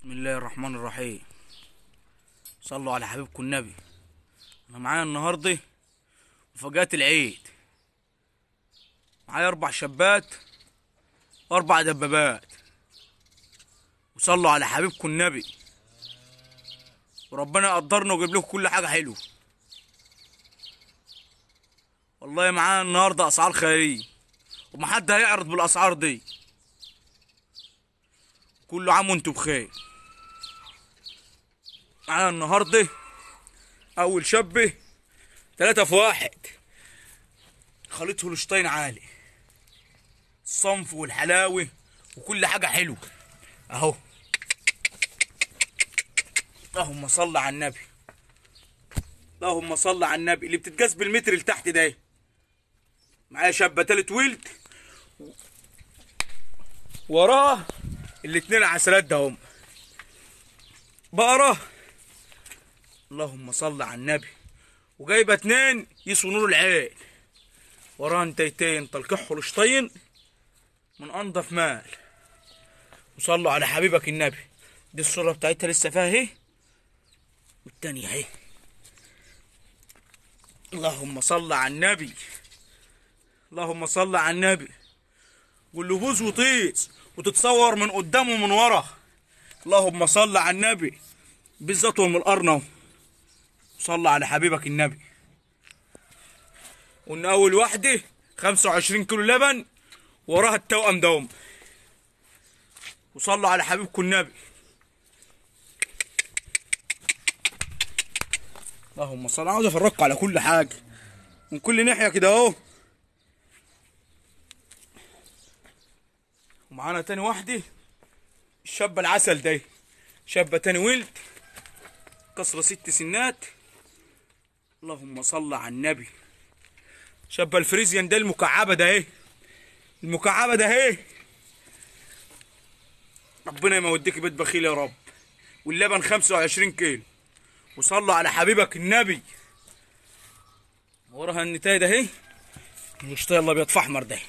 بسم الله الرحمن الرحيم صلوا على حبيبكم النبي انا معايا النهارده مفاجآت العيد معايا اربع شابات واربع دبابات وصلوا على حبيبكم النبي وربنا يقدرنا ويجيب لكم كل حاجه حلوه والله معايا النهارده اسعار خياليه ومحد هيعرض بالاسعار دي كل عام وانتم بخير معانا النهارده اول شبه ثلاثة في واحد خليط هولشتاين عالي الصنف والحلاوة وكل حاجة حلوة اهو اللهم صل على النبي اللهم صل على النبي اللي بتتقاس بالمتر اللي تحت ده معايا شابة تالت ولد وراه الاتنين عسلات ده هم بقرة اللهم صل على النبي وجايبه اتنين يسووا نور العين وراها انتيتين تلقيح هولشتاين من انضف مال وصلوا على حبيبك النبي دي الصورة بتاعتها لسه فيها اهي والتانية اهي اللهم صل على النبي اللهم صل على النبي واللي بوز وطيس وتتصور من قدام ومن ورا اللهم صل على النبي بالذات من القرنة صل على حبيبك النبي وان اول واحدة 25 كيلو لبن وراها التوأم دوم وصلوا على حبيبكم النبي اللهم صل عاوز افرجكم على كل حاجة من كل ناحية كده اهو ومعانا تاني واحدة الشابة العسل دي شابة تاني ولد كسرة ست سنات اللهم صل على النبي شابة الفريزيان ده المكعبة ده اهي المكعبة ده اهي ربنا يموديك بيت بخيل يا رب واللبن 25 كيلو وصلوا على حبيبك النبي وراها النتاية ده اهي الشطاية الابيض في احمر ده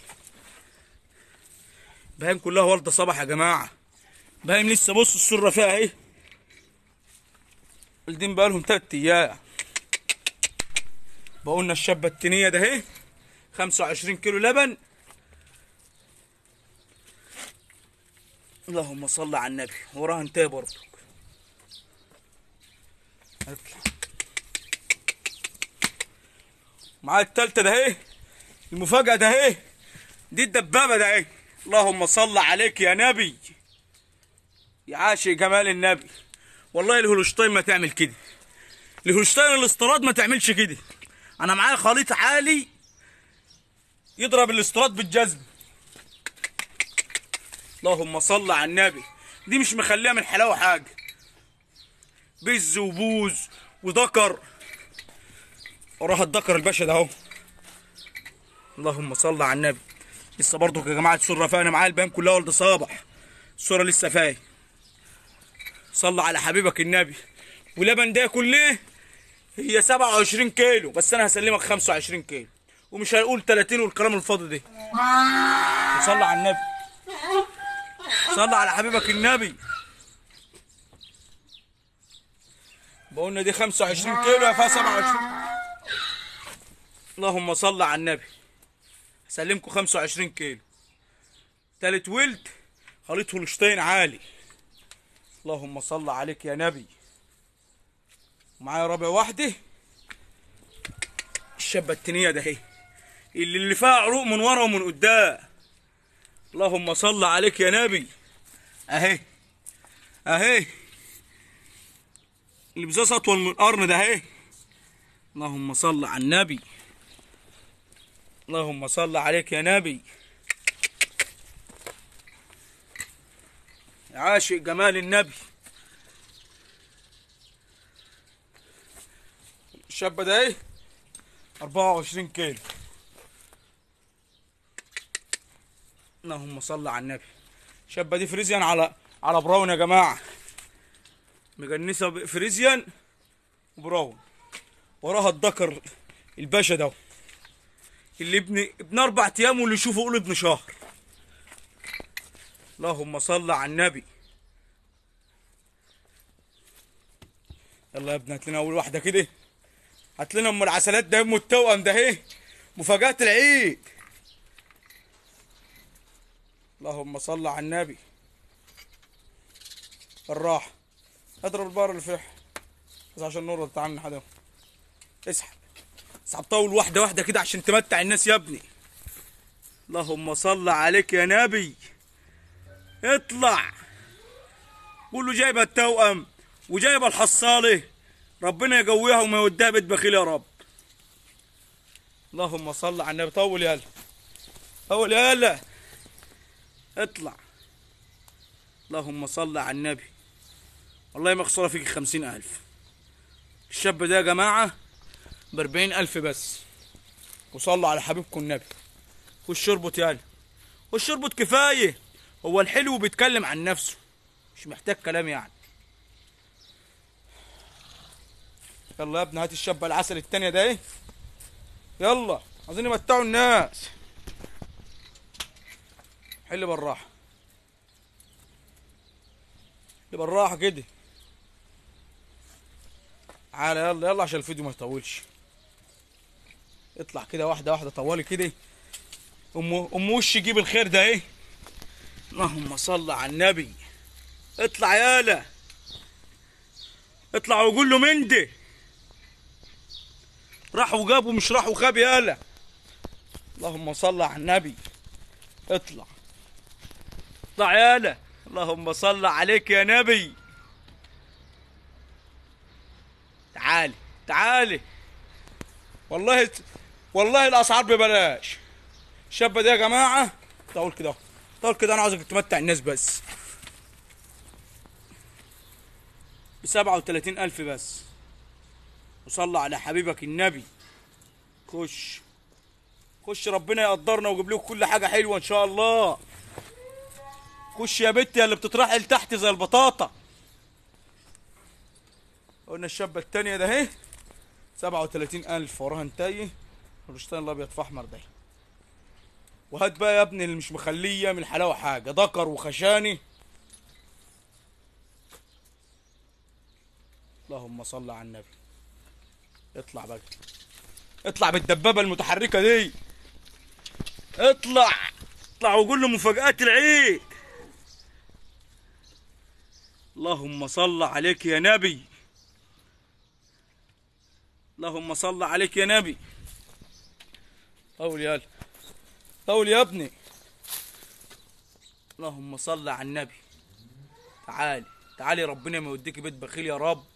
بهايم كلها والده صباح يا جماعه بهايم لسه بص السره فيها اهي والدين بقالهم تلات ايام بقولنا الشابه التنيه ده اهي 25 كيلو لبن اللهم صل على النبي وراها انتهى برضه اطلع معايا التالتة ده اهي المفاجأة ده اهي دي الدبابة ده اهي اللهم صل عليك يا نبي يا عاشق جمال النبي والله الهولشتاين ما تعمل كده الهولشتاين الاستراد ما تعملش كده انا معايا خليط عالي يضرب الاستراد بالجزم اللهم صل على النبي دي مش مخليها من حلاوه حاجه بز وبوز وذكر وراها الذكر الباشا ده اهو اللهم صل على النبي لسه برضه يا جماعه السره فيها انا معايا البيان كلها ولد صابح السره لسه فاي صلى على حبيبك النبي ولبن ده كله هي 27 كيلو بس انا هسلمك 25 كيلو ومش هنقول 30 والكلام الفاضي ده وصلى على النبي صلى على حبيبك النبي بقولنا دي 25 كيلو يا فيها 27 اللهم صل على النبي هسلمكم 25 كيلو تالت ولد خليط هولشتاين عالي اللهم صل عليك يا نبي معايا رابع واحدة الشابة التنية ده اهي اللي اللي فيها عروق من ورا ومن قدام اللهم صل عليك يا نبي اهي اهي اللي بزاز اطول من القرن ده اهي اللهم صل على النبي اللهم صل عليك يا نبي يا عاشق جمال النبي الشابة ده ايه 24 كيلو اللهم صل على النبي الشابة دي فريزيان على على براون يا جماعة مجنسة فريزيان وبراون وراها الذكر الباشا ده اللي ابن ابن اربع ايام واللي يشوفه يقول ابن شهر اللهم صل على النبي يلا يا ابني هات لنا اول واحده كده هات لنا ام العسلات ده ام التوأم ده اهي مفاجأة العيد اللهم صل على النبي بالراحة اضرب البار اللي فيه بس عشان نور تعال حدا اسحب اسحب طول واحدة واحدة كده عشان تمتع الناس يا ابني اللهم صل عليك يا نبي اطلع قول له جايبه التوأم وجايبه الحصالة ربنا يقويها وما يوديها بيت بخيل يا رب اللهم صل على النبي طول يالا طول يالا اطلع اللهم صل على النبي والله مخسورة فيك خمسين ألف الشاب ده يا جماعة بأربعين ألف بس وصلوا على حبيبكم النبي خش اربط يالا خش اربط كفاية هو الحلو بيتكلم عن نفسه مش محتاج كلام يعني يلا يا ابني هات الشابة العسل التانية ده ايه يلا عايزين يمتعوا الناس حل بالراحة حل بالراحة كده تعالى يلا يلا عشان الفيديو ما يطولش اطلع كده واحدة واحدة طوالي كده ام ام وش جيب الخير ده ايه اللهم صل على النبي اطلع يالا اطلع وقول له مندي راح وجاب ومش راح وخاب يالا اللهم صل على النبي اطلع اطلع يالا اللهم صل عليك يا نبي تعالي تعالي والله والله الاسعار ببلاش الشابه دي يا جماعه طول كده اهو. طول كده انا عاوزك تمتع الناس بس بسبعة وتلاتين ألف بس وصلى على حبيبك النبي خش خش ربنا يقدرنا ويجيب لكم كل حاجة حلوة إن شاء الله خش يا بنتي يا اللي بتطرحي لتحت زي البطاطا قلنا الشابة التانية ده اهي سبعة وتلاتين ألف وراها انتايه والرشتان الأبيض في أحمر ده وهات بقى يا ابني اللي مش مخليه من الحلاوة حاجة ذكر وخشاني اللهم صل على النبي اطلع بقى اطلع بالدبابة المتحركة دي اطلع اطلع وقول له مفاجآت العيد اللهم صل عليك يا نبي اللهم صل عليك يا نبي طول يالا طول يا ابني اللهم صل على النبي تعالي تعالي ربنا ما يوديك بيت بخيل يا رب